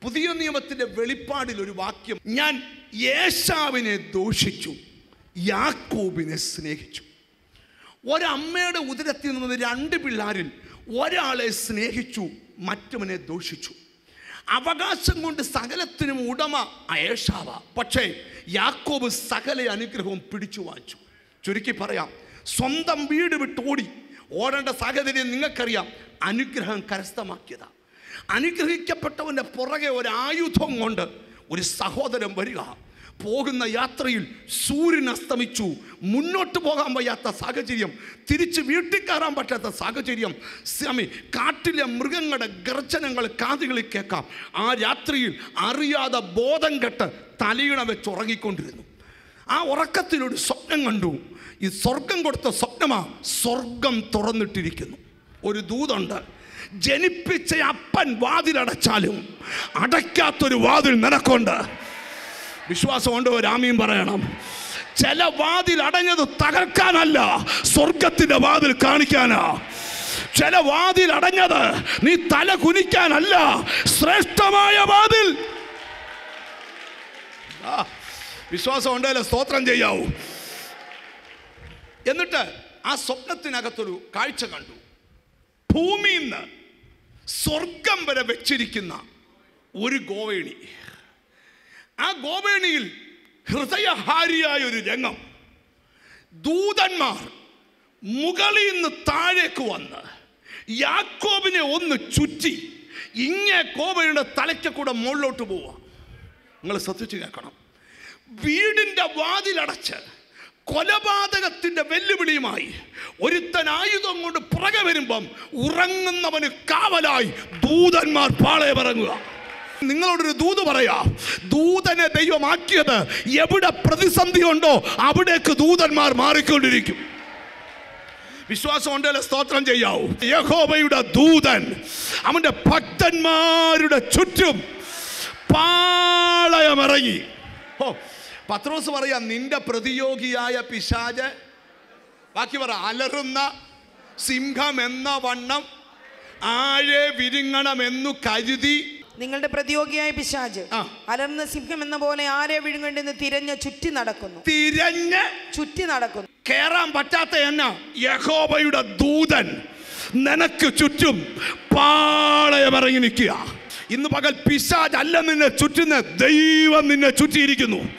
പുതിയ നിയമത്തിന്റെ വെളിപ്പാടിൽ ഒരു വാക്യം ഞാൻ യേശാവിനെ ദോഷിച്ചു യാക്കോബിനെ സ്നേഹിച്ചു ഒരമ്മയുടെ ഉദരത്തിൽ നിന്ന് രണ്ട് പിള്ളാരിൽ ഒരാളെ സ്നേഹിച്ചു മറ്റവനെ ദോഷിച്ചു അവകാശം കൊണ്ട് സകലത്തിനും ഉടമ അയേഷാവ പക്ഷേ യാക്കോബ് സകല അനുഗ്രഹവും പിടിച്ചു വാങ്ങിച്ചു ചുരുക്കി പറയാം സ്വന്തം വീട് വിട്ട് ഓടി ഓടേണ്ട സാഹചര്യം നിങ്ങൾക്കറിയാം അനുഗ്രഹം കരസ്ഥമാക്കിയതാ അനുഗ്രഹിക്കപ്പെട്ടവൻ്റെ പുറകെ ഒരു ആയുധം കൊണ്ട് ഒരു സഹോദരൻ വരിക പോകുന്ന യാത്രയിൽ സൂര്യൻ അസ്തമിച്ചു മുന്നോട്ട് പോകാൻ വയ്യാത്ത സാഹചര്യം തിരിച്ച് വീട്ടിൽ കയറാൻ പറ്റാത്ത സാഹചര്യം സ്വാമി കാട്ടിലെ മൃഗങ്ങളുടെ ഗർജനങ്ങൾ കാതുകളിൽ കേൾക്കാം ആ രാത്രിയിൽ അറിയാതെ ബോധം കെട്ട് തലയിണ വെച്ച് ഉറങ്ങിക്കൊണ്ടിരുന്നു ആ ഉറക്കത്തിലൊരു സ്വപ്നം കണ്ടു ഈ സ്വർഗം കൊടുത്ത സ്വപ്നമാ സ്വർഗം തുറന്നിട്ടിരിക്കുന്നു ഒരു ദൂതുണ്ട് ജനിപ്പിച്ച അപ്പൻ വാതിലടച്ചാലും അടയ്ക്കാത്തൊരു വാതിൽ നിനക്കുണ്ട് വിശ്വാസമുണ്ടോ രാമിയും പറയണം ചില വാതിൽ അടഞ്ഞത് തകർക്കാനല്ല സ്വർഗത്തിന്റെ വാതിൽ കാണിക്കാനാ ചില വാതിൽ അടഞ്ഞത് നീ തല കുനിക്കാനല്ല ശ്രേഷ്ഠമായ വാതിൽ ആ, വിശ്വാസം ഉണ്ടല്ലോ സ്തോത്രം ചെയ്യാവൂ എന്നിട്ട് ആ സ്വപ്നത്തിനകത്തൊരു കാഴ്ച കണ്ടു ഭൂമിയിൽ നിന്ന് സ്വർഗം വരെ വെച്ചിരിക്കുന്ന ഒരു ഗോവേണി ആ ഗോവേണിയിൽ ഹൃദയഹാരിയായ ഒരു രംഗം ദൂതന്മാർ മുകളിൽ നിന്ന് താഴേക്ക് വന്ന് യാക്കോബിനെ ഒന്ന് ചുറ്റി ഇങ്ങേ കോവയുടെ തലയ്ക്ക് കൂടെ മുകളിലോട്ട് പോവുക നിങ്ങൾ ശ്രദ്ധിച്ചു കേൾക്കണം വീടിൻ്റെ വാതിലടച്ച് കൊലപാതകത്തിന്റെ വെല്ലുവിളിയുമായി ഒരുത്തൻ ആയുധം കൊണ്ട് പുറകെ വരുമ്പം ഉറങ്ങുന്നവന് കാവലായി ദൂതന്മാർ പാളയെ പറങ്ങുക നിങ്ങളോടൊരു ദൂത് പറയാ ദൂതനെ ദൈവമാക്കിയത് എവിടെ പ്രതിസന്ധി ഉണ്ടോ അവിടേക്ക് ദൂതന്മാർ മാറിക്കൊണ്ടിരിക്കും വിശ്വാസം ഉണ്ടല്ലോ സ്തോത്രം ചെയ്യാവൂ യഹോബയുടെ ദൂതൻ അവന്റെ ഭക്തന്മാരുടെ ചുറ്റും പാളയമിറങ്ങി ഓ പത്രോസ് പറയാ നിന്റെ പ്രതിയോഗിയായ പിശാജ് ബാക്കി പറ അലറുന്ന സിംഹം എന്ന വണ്ണം ആഴെ വിരുങ്ങണമെന്നു കരുതി നിങ്ങളുടെ പ്രതിയോഗിയായ പിശാജ് ആ. അലർന്ന സിംഹം എന്ന പോലെ ആരെ വിഴുങ്ങണ്ടെന്ന് തിരഞ്ഞ് ചുറ്റി നടക്കുന്നു തിരഞ്ഞ് ചുറ്റി നടക്കുന്നു കേറാൻ പറ്റാത്ത എന്ന യഹോബയുടെ ദൂതൻ നിനക്ക് ചുറ്റും പാളയമിറങ്ങി നിൽക്കുക ഇന്ന് പകൽ പിശാജ് അല്ല നിന്നെ ചുറ്റുന്ന ദൈവം നിന്നെ ചുറ്റിയിരിക്കുന്നു